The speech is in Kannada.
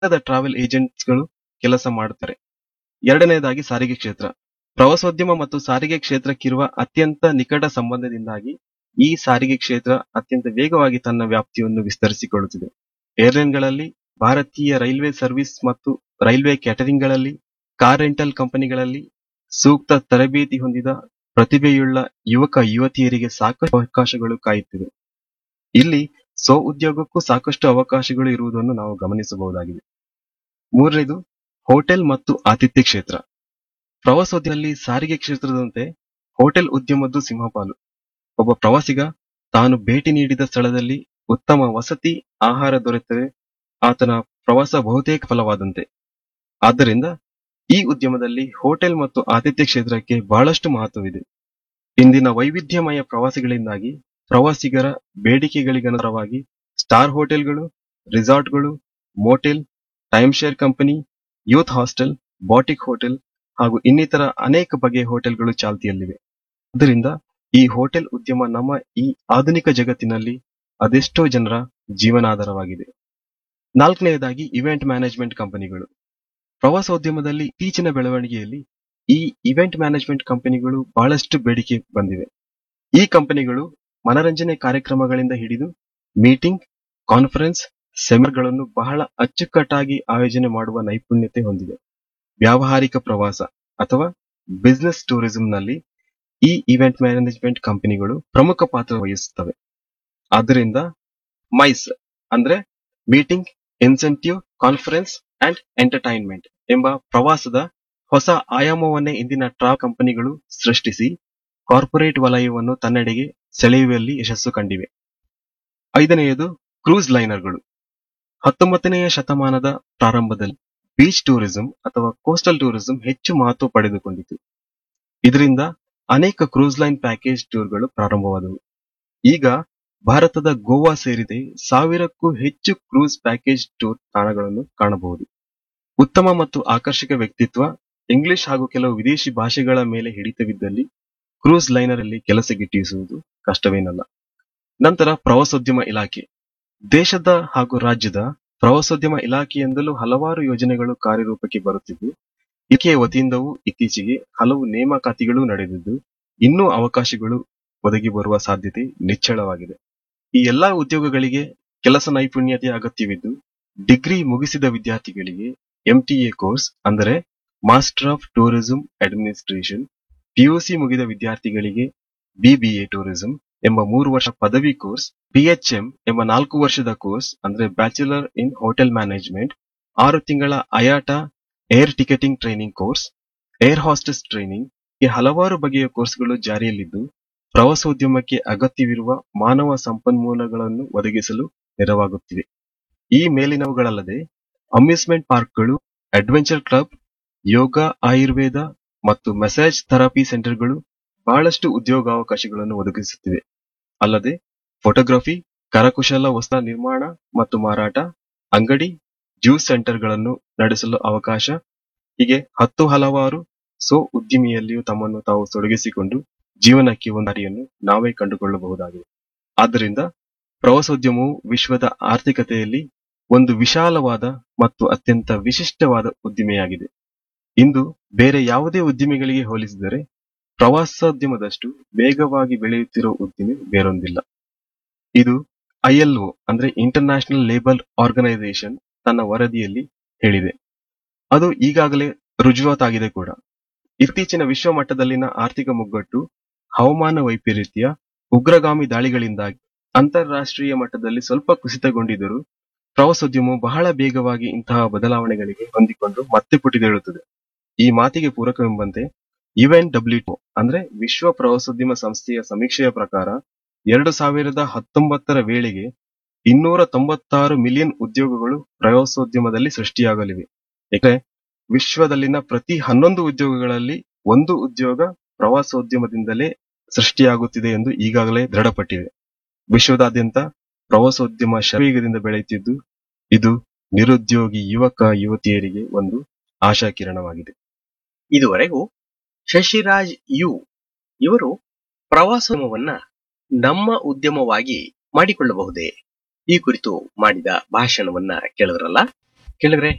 ಟ್ರಾವೆಲ್ ಏಜೆಂಟ್ಸ್ಗಳು ಕೆಲಸ ಮಾಡುತ್ತಾರೆ ಎರಡನೆಯದಾಗಿ ಸಾರಿಗೆ ಕ್ಷೇತ್ರ ಪ್ರವಾಸೋದ್ಯಮ ಮತ್ತು ಸಾರಿಗೆ ಕ್ಷೇತ್ರಕ್ಕಿರುವ ಅತ್ಯಂತ ನಿಕಟ ಸಂಬಂಧದಿಂದಾಗಿ ಈ ಸಾರಿಗೆ ಕ್ಷೇತ್ರ ಅತ್ಯಂತ ವೇಗವಾಗಿ ತನ್ನ ವ್ಯಾಪ್ತಿಯನ್ನು ವಿಸ್ತರಿಸಿಕೊಳ್ಳುತ್ತಿದೆ ಏರ್ಲೈನ್ಗಳಲ್ಲಿ ಭಾರತೀಯ ರೈಲ್ವೆ ಸರ್ವಿಸ್ ಮತ್ತು ರೈಲ್ವೆ ಕ್ಯಾಟರಿಂಗ್ಗಳಲ್ಲಿ ಕಾರ್ ರೆಂಟಲ್ ಕಂಪನಿಗಳಲ್ಲಿ ಸೂಕ್ತ ತರಬೇತಿ ಹೊಂದಿದ ಪ್ರತಿಭೆಯುಳ್ಳ ಯುವಕ ಯುವತಿಯರಿಗೆ ಸಾಕಷ್ಟು ಅವಕಾಶಗಳು ಕಾಯುತ್ತಿವೆ ಇಲ್ಲಿ ಸ್ವ ಉದ್ಯೋಗಕ್ಕೂ ಸಾಕಷ್ಟು ಅವಕಾಶಗಳು ಇರುವುದನ್ನು ನಾವು ಗಮನಿಸಬಹುದಾಗಿದೆ ಮೂರನೇದು ಹೋಟೆಲ್ ಮತ್ತು ಆತಿಥ್ಯ ಕ್ಷೇತ್ರ ಪ್ರವಾಸೋದ್ಯಮದಲ್ಲಿ ಸಾರಿಗೆ ಕ್ಷೇತ್ರದಂತೆ ಹೋಟೆಲ್ ಉದ್ಯಮದ್ದು ಸಿಂಹಪಾಲು ಒಬ್ಬ ಪ್ರವಾಸಿಗ ತಾನು ಭೇಟಿ ನೀಡಿದ ಸ್ಥಳದಲ್ಲಿ ಉತ್ತಮ ವಸತಿ ಆಹಾರ ದೊರೆತರೆ ಆತನ ಪ್ರವಾಸ ಬಹುತೇಕ ಫಲವಾದಂತೆ ಆದ್ದರಿಂದ ಈ ಉದ್ಯಮದಲ್ಲಿ ಹೋಟೆಲ್ ಮತ್ತು ಆತಿಥ್ಯ ಕ್ಷೇತ್ರಕ್ಕೆ ಬಹಳಷ್ಟು ಮಹತ್ವವಿದೆ ಇಂದಿನ ವೈವಿಧ್ಯಮಯ ಪ್ರವಾಸಿಗಳಿಂದಾಗಿ ಪ್ರವಾಸಿಗರ ಬೇಡಿಕೆಗಳಿಗನುಸಾರವಾಗಿ ಸ್ಟಾರ್ ಹೋಟೆಲ್ಗಳು ರಿಸಾರ್ಟ್ಗಳು motel time share company youth hostel boutique hotel ಹಾಗೂ ಇನ್ನಿತರ ಅನೇಕ ಬಗೆಯ ಹೋಟೆಲ್ಗಳು ಚಾಲ್ತಿಯಲ್ಲಿವೆ ಆದ್ದರಿಂದ ಈ ಹೋಟೆಲ್ ಉದ್ಯಮ ನಮ್ಮ ಈ ಆಧುನಿಕ ಜಗತ್ತಿನಲ್ಲಿ ಅದೆಷ್ಟೋ ಜನರ ಜೀವನಾಧಾರವಾಗಿದೆ ನಾಲ್ಕನೆಯದಾಗಿ ಇವೆಂಟ್ ಮ್ಯಾನೇಜ್ಮೆಂಟ್ ಕಂಪನಿಗಳು ಪ್ರವಾಸೋದ್ಯಮದಲ್ಲಿ ಇತ್ತೀಚಿನ ಬೆಳವಣಿಗೆಯಲ್ಲಿ ಈ ಇವೆಂಟ್ ಮ್ಯಾನೇಜ್ಮೆಂಟ್ ಕಂಪನಿಗಳು ಬಹಳಷ್ಟು ಬೇಡಿಕೆ ಬಂದಿವೆ ಈ ಕಂಪನಿಗಳು ಮನರಂಜನೆ ಕಾರ್ಯಕ್ರಮಗಳಿಂದ ಹಿಡಿದು ಮೀಟಿಂಗ್ ಕಾನ್ಫರೆನ್ಸ್ ಸೆಮಿನಾರ್ಗಳನ್ನು ಬಹಳ ಅಚ್ಚುಕಟ್ಟಾಗಿ ಆಯೋಜನೆ ಮಾಡುವ ನೈಪುಣ್ಯತೆ ಹೊಂದಿದೆ ವ್ಯಾವಹಾರಿಕ ಪ್ರವಾಸ ಅಥವಾ ಬಿಸಿನೆಸ್ ಟೂರಿಸಂನಲ್ಲಿ ಈ ಇವೆಂಟ್ ಮ್ಯಾನೇಜ್ಮೆಂಟ್ ಕಂಪನಿಗಳು ಪ್ರಮುಖ ಪಾತ್ರ ವಹಿಸುತ್ತವೆ ಆದ್ದರಿಂದ ಮೈಸ್ ಅಂದ್ರೆ meeting incentive conference and entertainment ಎಂಬ ಪ್ರವಾಸದ ಹೊಸ ಆಯಾಮವನ್ನೇ ಇಂದಿನ ಟ್ರಾವ್ ಕಂಪನಿಗಳು ಸೃಷ್ಟಿಸಿ ಕಾರ್ಪೊರೇಟ್ ವಲಯವನ್ನು ತನ್ನೆಡೆಗೆ ಸೆಳೆಯುವಲ್ಲಿ ಯಶಸ್ಸು ಕಂಡಿವೆ ಐದನೆಯದು ಕ್ರೂಸ್ ಲೈನರ್ಗಳು ಹತ್ತೊಂಬತ್ತನೆಯ ಶತಮಾನದ ಪ್ರಾರಂಭದಲ್ಲಿ ಬೀಚ್ ಟೂರಿಸಂ ಅಥವಾ ಕೋಸ್ಟಲ್ ಟೂರಿಸಂ ಹೆಚ್ಚು ಮಹತ್ವ ಪಡೆದುಕೊಂಡಿತು ಇದರಿಂದ ಅನೇಕ ಕ್ರೂಸ್ ಲೈನ್ ಪ್ಯಾಕೇಜ್ ಟೂರ್ಗಳು ಪ್ರಾರಂಭವಾದವು ಈಗ ಭಾರತದ ಗೋವಾ ಸೇರಿದೆ ಸಾವಿರಕ್ಕೂ ಹೆಚ್ಚು ಕ್ರೂಸ್ ಪ್ಯಾಕೇಜ್ ಟೂರ್ ತಾಣಗಳನ್ನು ಕಾಣಬಹುದು ಉತ್ತಮ ಮತ್ತು ಆಕರ್ಷಕ ವ್ಯಕ್ತಿತ್ವ ಇಂಗ್ಲಿಷ್ ಹಾಗೂ ಕೆಲವು ವಿದೇಶಿ ಭಾಷೆಗಳ ಮೇಲೆ ಹಿಡಿತವಿದ್ದಲ್ಲಿ ಕ್ರೂಸ್ ಲೈನರ್ ಅಲ್ಲಿ ಕೆಲಸ ಗಿಟ್ಟಿಸುವುದು ಕಷ್ಟವೇನಲ್ಲ ನಂತರ ಪ್ರವಾಸೋದ್ಯಮ ಇಲಾಖೆ ದೇಶದ ಹಾಗೂ ರಾಜ್ಯದ ಪ್ರವಾಸೋದ್ಯಮ ಇಲಾಖೆಯಿಂದಲೂ ಹಲವಾರು ಯೋಜನೆಗಳು ಕಾರ್ಯರೂಪಕ್ಕೆ ಬರುತ್ತಿದ್ದು ಇಲಾಖೆಯ ವತಿಯಿಂದವೂ ಇತ್ತೀಚೆಗೆ ಹಲವು ನೇಮಕಾತಿಗಳು ನಡೆದಿದ್ದು ಇನ್ನೂ ಅವಕಾಶಗಳು ಒದಗಿ ಬರುವ ಸಾಧ್ಯತೆ ನಿಚ್ಚಳವಾಗಿದೆ ಈ ಎಲ್ಲಾ ಉದ್ಯೋಗಗಳಿಗೆ ಕೆಲಸ ನೈಪುಣ್ಯತೆಯ ಅಗತ್ಯವಿದ್ದು ಡಿಗ್ರಿ ಮುಗಿಸಿದ ವಿದ್ಯಾರ್ಥಿಗಳಿಗೆ ಎಂಟಿಎ ಕೋರ್ಸ್ ಅಂದರೆ master of tourism administration PUC ಮುಗಿದ ವಿದ್ಯಾರ್ಥಿಗಳಿಗೆ ಬಿಬಿಎ ಟೂರಿಸಂ ಎಂಬ ಮೂರು ವರ್ಷ ಪದವಿ ಕೋರ್ಸ್ ಬಿಎಚ್ಎಂ ಎಂಬ ನಾಲ್ಕು ವರ್ಷದ ಕೋರ್ಸ್ ಅಂದ್ರೆ ಬ್ಯಾಚುಲರ್ ಇನ್ ಹೋಟೆಲ್ ಮ್ಯಾನೇಜ್ಮೆಂಟ್ ಆರು ತಿಂಗಳ IATA air ticketing training course air hostess training ಈ ಹಲವಾರು ಬಗೆಯ ಕೋರ್ಸ್ಗಳು ಜಾರಿಯಲ್ಲಿದ್ದು ಪ್ರವಾಸೋದ್ಯಮಕ್ಕೆ ಅಗತ್ಯವಿರುವ ಮಾನವ ಸಂಪನ್ಮೂಲಗಳನ್ನು ಒದಗಿಸಲು ನೆರವಾಗುತ್ತಿವೆ ಈ ಮೇಲಿನವುಗಳಲ್ಲದೆ ಅಮ್ಯೂಸ್ಮೆಂಟ್ ಪಾರ್ಕ್ಗಳು ಅಡ್ವೆಂಚರ್ ಕ್ಲಬ್ ಯೋಗ ಆಯುರ್ವೇದ ಮತ್ತು ಮೆಸೇಜ್ ಥೆರಪಿ ಸೆಂಟರ್ಗಳು ಬಹಳಷ್ಟು ಉದ್ಯೋಗಾವಕಾಶಗಳನ್ನು ಒದಗಿಸುತ್ತಿವೆ ಅಲ್ಲದೆ ಫೋಟೋಗ್ರಫಿ ಕರಕುಶಲ ವಸ್ತ್ರ ನಿರ್ಮಾಣ ಮತ್ತು ಮಾರಾಟ ಅಂಗಡಿ ಜ್ಯೂಸ್ ಸೆಂಟರ್ಗಳನ್ನು ನಡೆಸಲು ಅವಕಾಶ ಹೀಗೆ ಹತ್ತು ಹಲವಾರು ಸೊ ಉದ್ದಿಮೆಯಲ್ಲಿಯೂ ತಮ್ಮನ್ನು ತಾವು ತೊಡಗಿಸಿಕೊಂಡು ಜೀವನಕ್ಕೆ ಒಂದು ದಾರಿಯನ್ನು ನಾವೇ ಕಂಡುಕೊಳ್ಳಬಹುದಾಗಿದೆ ಆದ್ದರಿಂದ ಪ್ರವಾಸೋದ್ಯಮವು ವಿಶ್ವದ ಆರ್ಥಿಕತೆಯಲ್ಲಿ ಒಂದು ವಿಶಾಲವಾದ ಮತ್ತು ಅತ್ಯಂತ ವಿಶಿಷ್ಟವಾದ ಉದ್ದಿಮೆಯಾಗಿದೆ ಇಂದು ಬೇರೆ ಯಾವುದೇ ಉದ್ದಿಮೆಗಳಿಗೆ ಹೋಲಿಸಿದರೆ ಪ್ರವಾಸೋದ್ಯಮದಷ್ಟು ವೇಗವಾಗಿ ಬೆಳೆಯುತ್ತಿರುವ ಉದ್ದಿಮೆ ಬೇರೊಂದಿಲ್ಲ ಇದು ಐಎಲ್ಒ ಅಂದ್ರೆ ಇಂಟರ್ನ್ಯಾಷನಲ್ ಲೇಬರ್ ಆರ್ಗನೈಸೇಷನ್ ತನ್ನ ವರದಿಯಲ್ಲಿ ಹೇಳಿದೆ ಅದು ಈಗಾಗಲೇ ರುಜುವಾತಾಗಿದೆ ಕೂಡ ಇತ್ತೀಚಿನ ವಿಶ್ವ ಮಟ್ಟದಲ್ಲಿನ ಆರ್ಥಿಕ ಮುಗ್ಗಟ್ಟು ಹವಾಮಾನ ವೈಪರೀತ್ಯ ಉಗ್ರಗಾಮಿ ದಾಳಿಗಳಿಂದಾಗಿ ಅಂತಾರಾಷ್ಟ್ರೀಯ ಮಟ್ಟದಲ್ಲಿ ಸ್ವಲ್ಪ ಕುಸಿತಗೊಂಡಿದ್ದರೂ ಪ್ರವಾಸೋದ್ಯಮವು ಬಹಳ ಬೇಗವಾಗಿ ಇಂತಹ ಬದಲಾವಣೆಗಳಿಗೆ ಹೊಂದಿಕೊಂಡು ಮತ್ತೆ ಪುಟಿದೇಳುತ್ತದೆ ಈ ಮಾತಿಗೆ ಪೂರಕವೆಂಬಂತೆ ಯುಎನ್ ಡಬ್ಲ್ಯೂ ಅಂದ್ರೆ ವಿಶ್ವ ಪ್ರವಾಸೋದ್ಯಮ ಸಂಸ್ಥೆಯ ಸಮೀಕ್ಷೆಯ ಪ್ರಕಾರ ಎರಡು ಸಾವಿರದ ಹತ್ತೊಂಬತ್ತರ ವೇಳೆಗೆ ಇನ್ನೂರ ತೊಂಬತ್ತಾರು ಮಿಲಿಯನ್ ಉದ್ಯೋಗಗಳು ಪ್ರವಾಸೋದ್ಯಮದಲ್ಲಿ ಸೃಷ್ಟಿಯಾಗಲಿವೆ ಏಕೆಂದರೆ ವಿಶ್ವದಲ್ಲಿನ ಪ್ರತಿ ಹನ್ನೊಂದು ಉದ್ಯೋಗಗಳಲ್ಲಿ ಒಂದು ಉದ್ಯೋಗ ಪ್ರವಾಸೋದ್ಯಮದಿಂದಲೇ ಸೃಷ್ಟಿಯಾಗುತ್ತಿದೆ ಎಂದು ಈಗಾಗಲೇ ದೃಢಪಟ್ಟಿದೆ ವಿಶ್ವದಾದ್ಯಂತ ಪ್ರವಾಸೋದ್ಯಮ ಶರವೇಗದಿಂದ ಬೆಳೆಯುತ್ತಿದ್ದು ಇದು ನಿರುದ್ಯೋಗಿ ಯುವಕ ಯುವತಿಯರಿಗೆ ಒಂದು ಆಶಾಕಿರಣವಾಗಿದೆ ಇದುವರೆಗೂ ಶಶಿರಾಜ್ ಯು ಇವರು ಪ್ರವಾಸೋದ್ಯಮವನ್ನ ನಮ್ಮ ಉದ್ಯಮವಾಗಿ ಮಾಡಿಕೊಳ್ಳಬಹುದೇ ಈ ಕುರಿತು ಮಾಡಿದ ಭಾಷಣವನ್ನ ಕೇಳಿದ್ರಲ್ಲ ಕೇಳಿದ್ರೆ